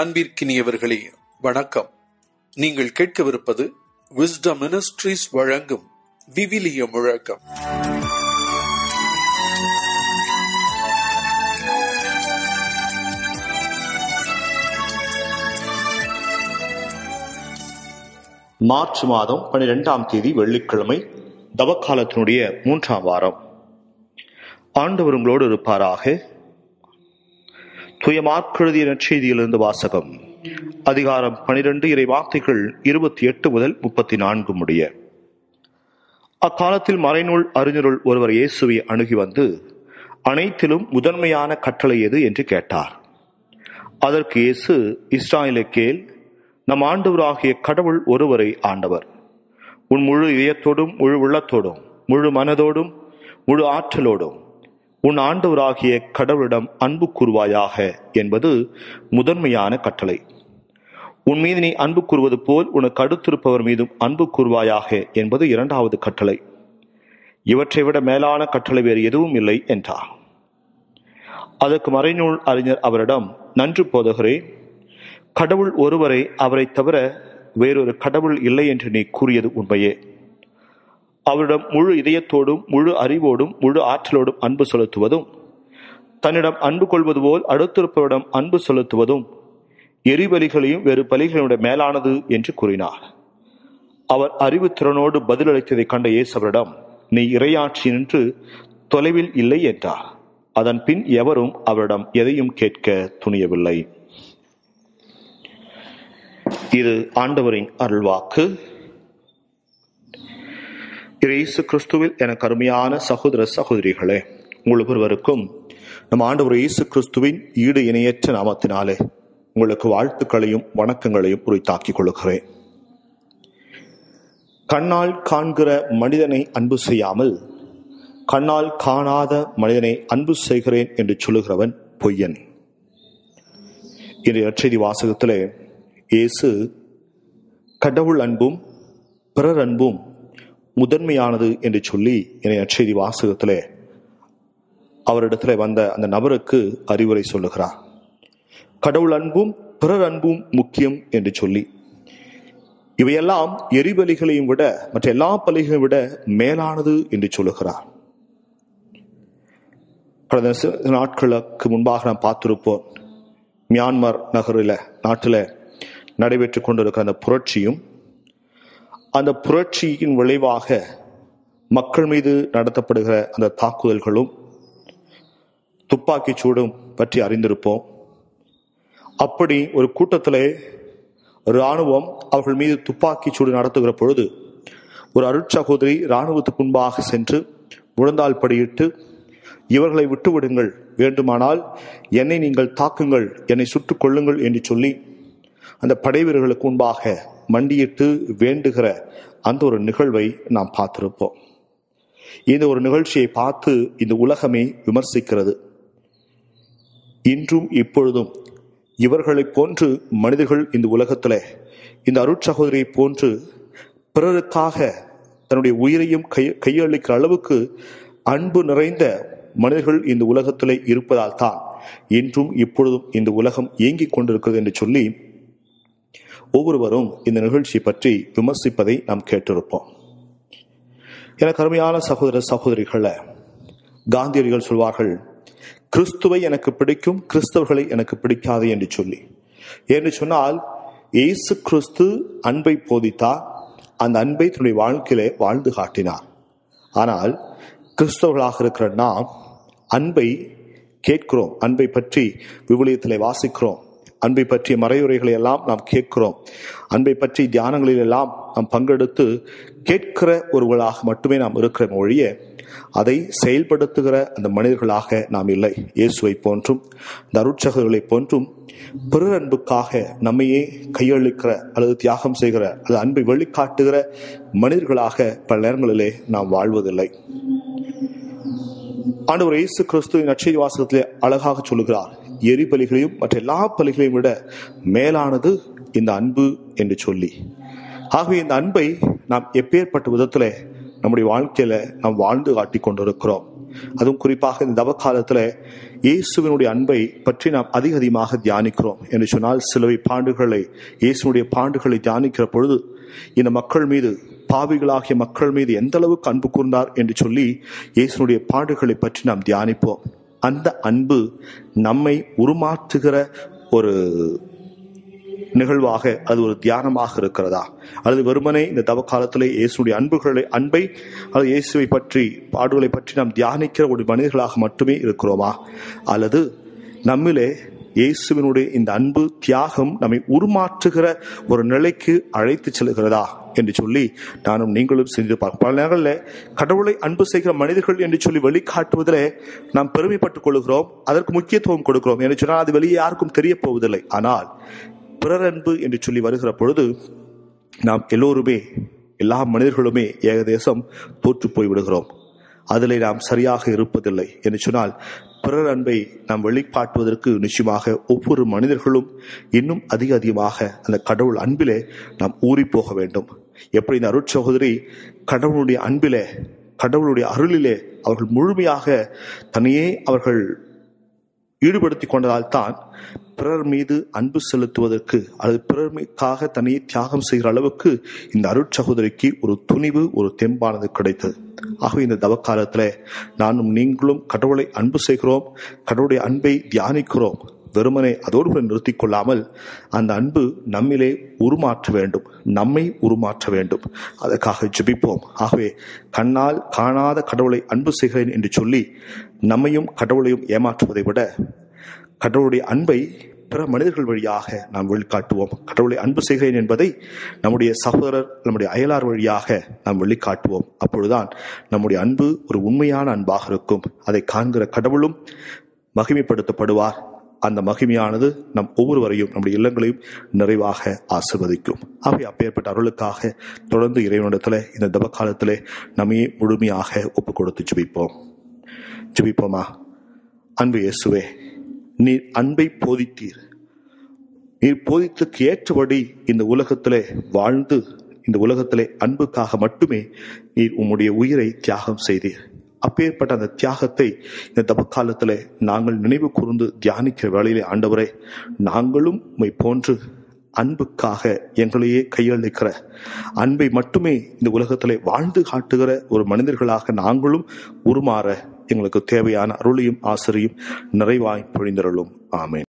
அன்பிற்கினியவர்களே வணக்கம் நீங்கள் கேட்கவிருப்பது விஸ்டம் மினிஸ்ட்ரீஸ் வழங்கும் விவிலிய முழக்கம் மார்ச் மாதம் பனிரெண்டாம் தேதி வெள்ளிக்கிழமை தவக்காலத்தினுடைய மூன்றாம் வாரம் ஆண்டவர் உங்களோடு இருப்பாராக துய மார்க்கெழுதிய நற்செய்தியிலிருந்து வாசகம் அதிகாரம் பனிரெண்டு இறை வார்த்தைகள் இருபத்தி எட்டு முதல் முப்பத்தி நான்கு முடிய அக்காலத்தில் மறைநூல் அறிஞருள் ஒருவர் இயேசுவை அணுகி வந்து அனைத்திலும் முதன்மையான கட்டளை எது என்று கேட்டார் அதற்கு இயேசு இஸ்ராயலை கேள் நம் ஆண்டவராகிய கடவுள் ஒருவரை ஆண்டவர் உன் முழு இதயத்தோடும் முழு உள்ளத்தோடும் முழு மனதோடும் முழு ஆற்றலோடும் உன் ஆண்டவராகிய கடவுளிடம் அன்பு கூறுவாயாக என்பது முதன்மையான கட்டளை உன் மீது நீ அன்பு கூறுவது போல் உனக்கு அடுத்திருப்பவர் மீதும் அன்பு கூறுவாயாக என்பது இரண்டாவது கட்டளை இவற்றை விட மேலான கட்டளை வேறு எதுவும் இல்லை என்றார் அதற்கு மறைநூல் அறிஞர் அவரிடம் நன்று போதகரே கடவுள் ஒருவரை அவரை தவிர வேறொரு கடவுள் இல்லை என்று நீ கூறியது உண்மையே அவரிடம் முழு இதயத்தோடும் முழு அறிவோடும் முழு ஆற்றலோடும் அன்பு செலுத்துவதும் தன்னிடம் அன்பு கொள்வது போல் அடுத்திருப்பவரிடம் அன்பு செலுத்துவதும் எரிபலிகளையும் வேறு பலிகளுடைய மேலானது என்று கூறினார் அவர் அறிவுத்திறனோடு பதிலளித்ததை கண்ட இயேசவரிடம் நீ இரையாட்சி நின்று தொலைவில் இல்லை என்றார் அதன் பின் எவரும் அவரிடம் எதையும் கேட்க துணியவில்லை இது ஆண்டவரின் அருள்வாக்கு இயேசு கிறிஸ்துவில் எனக்கு அருமையான சகோதர சகோதரிகளே உங்கள் ஒவ்வொருவருக்கும் நம் ஆண்டவர் இயேசு கிறிஸ்துவின் ஈடு இணையற்ற நாமத்தினாலே உங்களுக்கு வாழ்த்துக்களையும் வணக்கங்களையும் உரித்தாக்கிக் கொள்கிறேன் கண்ணால் காண்கிற மனிதனை அன்பு செய்யாமல் கண்ணால் காணாத மனிதனை அன்பு செய்கிறேன் என்று சொல்லுகிறவன் பொய்யன் இன்றைய செய்தி வாசகத்திலே இயேசு கடவுள் அன்பும் பிறர் அன்பும் முதன்மையானது என்று சொல்லி என்னை நற்செய்தி வாசகத்திலே அவரிடத்துல வந்த அந்த நபருக்கு அறிவுரை சொல்லுகிறார் கடவுள் அன்பும் பிறர் அன்பும் முக்கியம் என்று சொல்லி இவையெல்லாம் எரிபலிகளையும் விட மற்ற எல்லா பலிகளையும் விட மேலானது என்று சொல்லுகிறார் கடந்த சில நாட்களுக்கு முன்பாக நாம் பார்த்திருப்போம் மியான்மர் நகரில் நாட்டில் நடைபெற்று கொண்டிருக்கிற அந்த புரட்சியும் அந்த புரட்சியின் விளைவாக மக்கள் மீது நடத்தப்படுகிற அந்த தாக்குதல்களும் துப்பாக்கிச் சூடும் பற்றி அறிந்திருப்போம் அப்படி ஒரு கூட்டத்திலே இராணுவம் அவர்கள் மீது துப்பாக்கிச் சூடு நடத்துகிற பொழுது ஒரு அருட்சகோதரி இராணுவத்துக்கு முன்பாக சென்று முழந்தால் படியிட்டு இவர்களை விட்டுவிடுங்கள் வேண்டுமானால் என்னை நீங்கள் தாக்குங்கள் என்னை சுட்டுக் கொள்ளுங்கள் என்று சொல்லி அந்த படை வீரர்களுக்கு முன்பாக மண்டியிட்டு வேண்டுகிற அந்த ஒரு நிகழ்வை நாம் பார்த்திருப்போம் இந்த ஒரு நிகழ்ச்சியை பார்த்து இந்த உலகமே விமர்சிக்கிறது இன்றும் இப்பொழுதும் இவர்களைப் போன்று மனிதர்கள் இந்த உலகத்தில் இந்த அருட்சகோதரியை போன்று பிறருக்காக தன்னுடைய உயிரையும் கை கையளிக்கிற அளவுக்கு அன்பு நிறைந்த மனிதர்கள் இந்த உலகத்திலே இருப்பதால் தான் இன்றும் இப்பொழுதும் இந்த உலகம் இயங்கிக் கொண்டிருக்கிறது என்று சொல்லி ஒவ்வொருவரும் இந்த நிகழ்ச்சி பற்றி விமர்சிப்பதை நாம் கேட்டிருப்போம் எனக்கு அருமையான சகோதர சகோதரிகளை காந்தியடிகள் சொல்வார்கள் கிறிஸ்துவை எனக்கு பிடிக்கும் கிறிஸ்தவர்களை எனக்கு பிடிக்காது என்று சொல்லி என்று சொன்னால் இயேசு கிறிஸ்து அன்பை போதித்தார் அந்த அன்பை தன்னுடைய வாழ்க்கையிலே வாழ்ந்து காட்டினார் ஆனால் கிறிஸ்தவர்களாக இருக்கிற நாம் அன்பை கேட்கிறோம் அன்பை பற்றி விவிலியத்திலே வாசிக்கிறோம் அன்பை பற்றிய மறையுரைகளை எல்லாம் நாம் கேட்கிறோம் அன்பை பற்றி தியானங்களில் எல்லாம் நாம் பங்கெடுத்து கேட்கிற ஒருவர்களாக மட்டுமே நாம் இருக்கிற மொழிய அதை செயல்படுத்துகிற அந்த மனிதர்களாக நாம் இல்லை இயேசுவை போன்றும் இந்த அருட்சகர்களை போன்றும் பிறர் அன்புக்காக நம்மையே கையளிக்கிற அல்லது தியாகம் செய்கிற அல்லது அன்பை வெளிக்காட்டுகிற மனிதர்களாக பல நேரங்களிலே நாம் வாழ்வதில்லை ஆண்டவர் இயேசு கிறிஸ்துவின் நச்செய்தி வாசகத்திலே அழகாக சொல்லுகிறார் எரிபலிகளையும் மற்ற எல்லா பலிகளையும் விட மேலானது இந்த அன்பு என்று சொல்லி ஆகவே இந்த அன்பை நாம் எப்பேற்பட்ட விதத்தில் நம்முடைய வாழ்க்கையில நாம் வாழ்ந்து காட்டி கொண்டிருக்கிறோம் அதுவும் குறிப்பாக இந்த தவ காலத்துல இயேசுவினுடைய அன்பை பற்றி நாம் அதிக அதிகமாக தியானிக்கிறோம் என்று சொன்னால் சிலுவை பாண்டுகளை இயேசுனுடைய பாண்டுகளை தியானிக்கிற பொழுது இந்த மக்கள் மீது பாவிகளாகிய மக்கள் மீது எந்த அளவுக்கு அன்பு கூர்ந்தார் என்று சொல்லி இயேசுனுடைய பாடுகளை பற்றி நாம் தியானிப்போம் அந்த அன்பு நம்மை உருமாற்றுகிற ஒரு நிகழ்வாக அது ஒரு தியானமாக இருக்கிறதா அல்லது வெறுமனே இந்த தவ காலத்திலே இயேசுடைய அன்புகளை அன்பை அல்லது இயேசுவை பற்றி பாடுகளை பற்றி நாம் தியானிக்கிற ஒரு மனிதர்களாக மட்டுமே இருக்கிறோமா அல்லது நம்மிலே இயேசுவினுடைய இந்த அன்பு தியாகம் நம்மை உருமாற்றுகிற ஒரு நிலைக்கு அழைத்து செல்கிறதா என்று சொல்லி நானும் நீங்களும் சிந்தித்து பார்ப்போம் பல நேரங்களில் கடவுளை அன்பு செய்கிற மனிதர்கள் என்று சொல்லி வெளிக்காட்டுவதிலே நாம் பெருமைப்பட்டுக் கொள்கிறோம் அதற்கு முக்கியத்துவம் கொடுக்கிறோம் என்று சொன்னால் அது வெளியே யாருக்கும் தெரிய போவதில்லை ஆனால் பிறர் அன்பு என்று சொல்லி வருகிற பொழுது நாம் எல்லோருமே எல்லா மனிதர்களுமே ஏகதேசம் தோற்று போய் விடுகிறோம் அதிலே நாம் சரியாக இருப்பதில்லை என்று சொன்னால் பிறர் அன்பை நாம் வெளிப்பாட்டுவதற்கு நிச்சயமாக ஒவ்வொரு மனிதர்களும் இன்னும் அதிக அதிகமாக அந்த கடவுள் அன்பிலே நாம் ஊறி போக வேண்டும் எப்படி இந்த அருட்சகோதரி கடவுளுடைய அன்பிலே கடவுளுடைய அருளிலே அவர்கள் முழுமையாக தன்னையே அவர்கள் ஈடுபடுத்திக் கொண்டதால் தான் பிறர் மீது அன்பு செலுத்துவதற்கு அல்லது பிறர்மைக்காக தன்னையே தியாகம் செய்கிற அளவுக்கு இந்த அருட்சகோதரிக்கு ஒரு துணிவு ஒரு தெம்பானது கிடைத்தது ஆகவே இந்த தவக்காலத்தில் நானும் நீங்களும் கடவுளை அன்பு செய்கிறோம் கடவுளுடைய அன்பை தியானிக்கிறோம் வெறுமனே அதோடு கூட நிறுத்திக் கொள்ளாமல் அந்த அன்பு நம்மிலே உருமாற்ற வேண்டும் நம்மை உருமாற்ற வேண்டும் அதற்காக ஜெபிப்போம் ஆகவே கண்ணால் காணாத கடவுளை அன்பு செய்கிறேன் என்று சொல்லி நம்மையும் கடவுளையும் ஏமாற்றுவதை விட கடவுளுடைய அன்பை பிற மனிதர்கள் வழியாக நாம் வெளிக்காட்டுவோம் கடவுளை அன்பு செய்கிறேன் என்பதை நம்முடைய சகோதரர் நம்முடைய அயலார் வழியாக நாம் வெளிக்காட்டுவோம் அப்பொழுதுதான் நம்முடைய அன்பு ஒரு உண்மையான அன்பாக இருக்கும் அதை காண்கிற கடவுளும் மகிமைப்படுத்தப்படுவார் அந்த மகிமையானது நம் ஒவ்வொருவரையும் நம்முடைய இல்லங்களையும் நிறைவாக ஆசிர்வதிக்கும் அவை அப்பேற்பட்ட அருளுக்காக தொடர்ந்து இறைவனிடத்தில் இந்த தப காலத்திலே நம்மையே முழுமையாக ஒப்பு கொடுத்து ஜெபிப்போம் ஜெபிப்போமா அன்பு இயேசுவே நீர் அன்பை போதித்தீர் நீர் போதித்துக்கு ஏற்றபடி இந்த உலகத்திலே வாழ்ந்து இந்த உலகத்திலே அன்புக்காக மட்டுமே நீர் உம்முடைய உயிரை தியாகம் செய்தீர் அப்பேற்பட்ட அந்த தியாகத்தை இந்த தபக்காலத்திலே நாங்கள் நினைவு கூர்ந்து தியானிக்கிற வேளையிலே ஆண்டவரே நாங்களும் உம்மை போன்று அன்புக்காக எங்களையே கையளிக்கிற அன்பை மட்டுமே இந்த உலகத்திலே வாழ்ந்து காட்டுகிற ஒரு மனிதர்களாக நாங்களும் உருமாற எங்களுக்கு தேவையான அருளையும் ஆசிரியும் நிறைவாய் பொழிந்தருளும் ஆமேன்